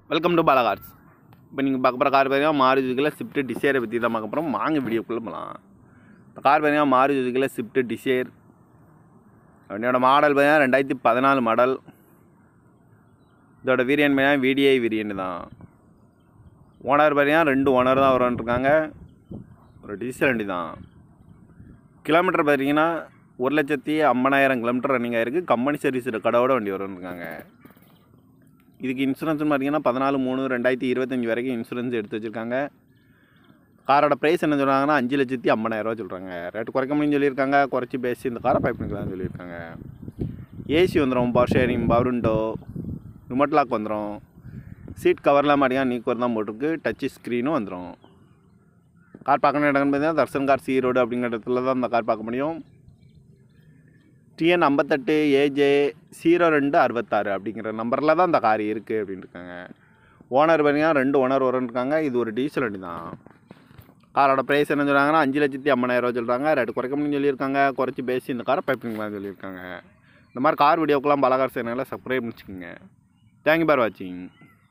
welcome to Bala cars இப்போ நீங்கள் பார்க்க போகிற கார் பார்த்தீங்கன்னா மாருதி சுசுக்கியில் ஸ்விஃப்ட் டிசைரை பற்றி தான் பார்க்க போகிறோம் வாங்க வீடியோக்குள்ளே போகலாம் இப்போ கார் பார்த்தீங்கன்னா மாருதி சுசுக்கியில் ஸ்விஃப்ட் டிசைர் வண்டியோட மாடல் பார்த்தீங்கன்னா ரெண்டாயிரத்தி பதினாலு மாடல் இதோட வேரியன்ட் பார்த்தீங்கன்னா விடிஐ வேரியன்ட் தான் ஓனர் பார்த்தீங்கன்னா ரெண்டு ஓனர் தான் வருவான்ருக்காங்க ஒரு டீசல் வண்டி தான் கிலோமீட்டர் பார்த்தீங்கன்னா ஒரு லட்சத்தி ஐம்பதாயிரம் கிலோமீட்டர் ரன்னிங் ஆயிருக்கு கம்பெனி சர்வீஸ் கடவோட வண்டி வருவான்ருக்காங்க இதுக்கு இன்சூரன்ஸ்னு பார்த்தீங்கன்னா பதினாலு மூணு ரெண்டாயிரத்தி இருபத்தஞ்சி வரைக்கும் இன்சூரன்ஸ் எடுத்து வச்சுருக்காங்க காரோட ப்ரைஸ் என்ன சொல்கிறாங்கன்னா அஞ்சு லட்சத்தி ஐம்பதாயிரரூவா சொல்கிறாங்க ரேட்டு குறைக்க முடியும்னு சொல்லியிருக்காங்க குறைச்சி பேசி இந்த காரை பைப் பண்ணிக்கலாம்னு சொல்லியிருக்காங்க ஏசி வந்துடும் power steering power window remote lock வந்துடும் சீட் கவர்லாம் மாட்டியா நீக்குவர் தான் போட்டிருக்கு டச்சு ஸ்க்ரீனும் வந்துடும் கார் பார்க்கணும் இடம்னு பார்த்தீங்கன்னா தர்சன் கார் சி ரோடு அப்படிங்கிற இடத்துல தான் இந்த கார் பார்க்க முடியும் டிஎன் ஐம்பத்தெட்டு ஏஜே ஜீரோ ரெண்டு அறுபத்தாறு அப்படிங்கிற நம்பரில் தான் இந்த கார் இருக்குது அப்படின்னு இருக்காங்க ஓனர் பார்த்தீங்கன்னா ரெண்டு ஓனர் இருக்காங்க இது ஒரு டீசல் வண்டி தான் காரோட ப்ரைஸ் என்ன சொல்கிறாங்கன்னா அஞ்சு லட்சத்தி ஐம்பதாயிரரூவா சொல்கிறாங்க ரேட்டு குறைக்க முடியும்னு சொல்லியிருக்காங்க குறைச்சி பேசி இந்த காரை பைப்பிங்லாம் சொல்லியிருக்காங்க இந்த மாதிரி கார் வீடியோக்கெலாம் பலகார் சேனலில் சப்ஸ்கிரைப் பண்ணிச்சுக்கோங்க தேங்க்யூ பார் வாட்சிங்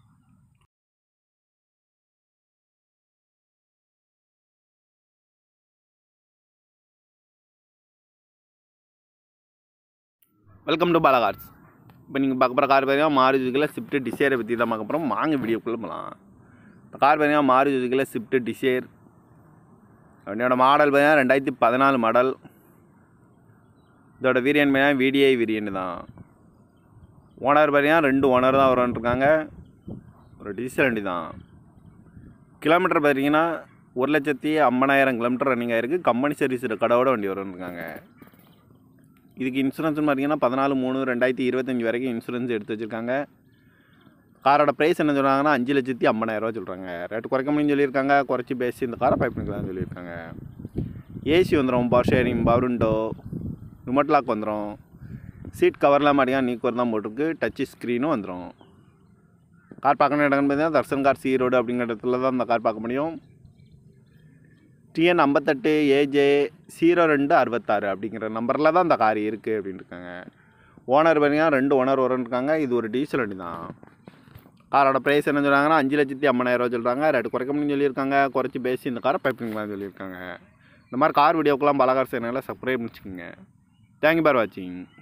வெல்கம் டு பாலா கார்ஸ் இப்போ நீங்கள் பார்க்க போகிற கார் பார்த்தீங்கன்னா மாருதி சுசுக்கியில் ஸ்விஃப்ட் டிசைரை பற்றி தான் பார்க்க போகிறோம் வாங்க வீடியோக்குள்ளே போகலாம் இப்போ கார் பார்த்தீங்கன்னா மாருதி சுசுக்கியில் ஸ்விஃப்ட் டிசைர் வண்டியோட மாடல் பார்த்தீங்கன்னா ரெண்டாயிரத்தி பதினாலு மாடல் இதோட வேரியன்ட் பார்த்தீங்கன்னா விடிஐ வேரியன்ட் தான் ஓனர் பார்த்தீங்கன்னா ரெண்டு ஓனர் தான் வருவான்ருக்காங்க ஒரு டீசல் வண்டி தான் கிலோமீட்டர் பார்த்தீங்கன்னா ஒரு லட்சத்தி ஐம்பதாயிரம் கிலோமீட்டர் ரன்னிங் ஆயிருக்கு கம்பெனி சர்வீஸ் கடவோட வண்டி வருவான்ருக்காங்க இதுக்கு இன்சூரன்ஸ்னு பார்த்தீங்கன்னா பதினாலு மூணு ரெண்டாயிரத்தி இருபத்தஞ்சி வரைக்கும் இன்சூரன்ஸ் எடுத்து வச்சுருக்காங்க காரோட ப்ரைஸ் என்ன சொல்கிறாங்கன்னா அஞ்சு லட்சத்தி ஐம்பதாயிரரூவா சொல்கிறாங்க ரேட்டு குறைக்க முடியும்னு சொல்லியிருக்காங்க குறைச்சி பேசி இந்த காரை பைப் பண்ணிக்கலாம்னு சொல்லியிருக்காங்க ஏசி வந்துடும் power steering power window remote lock வந்துடும் சீட் கவர்லாம் மாட்டியா நீக்குவர் தான் போட்டிருக்கு டச்சு ஸ்க்ரீனும் வந்துடும் கார் பார்க்கணும் இடம்னு பார்த்தீங்கன்னா தர்சன் கார் சி ரோடு அப்படிங்கிற இடத்துல தான் இந்த கார் பார்க்க முடியும் டிஎன் ஐம்பத்தெட்டு ஏஜே ஜீரோ ரெண்டு அறுபத்தாறு அப்படிங்கிற நம்பரில் தான் இந்த கார் இருக்குது அப்படின்னு இருக்காங்க ஓனர் பார்த்தீங்கன்னா ரெண்டு ஓனர் இருக்காங்க இது ஒரு டீசல் வண்டி தான் காரோட ப்ரைஸ் என்ன சொல்கிறாங்கன்னா அஞ்சு லட்சத்தி ஐம்பதாயிரரூவா சொல்கிறாங்க ரேட்டு குறைக்க முடியும்னு சொல்லியிருக்காங்க குறைச்சி பேசி இந்த காரை பைப்பிங்லாம் சொல்லியிருக்காங்க இந்த மாதிரி கார் வீடியோக்கெலாம் பலகார் சேனலில் சப்ஸ்கிரைப் பண்ணிச்சுக்கோங்க தேங்க்யூ பார் வாட்சிங்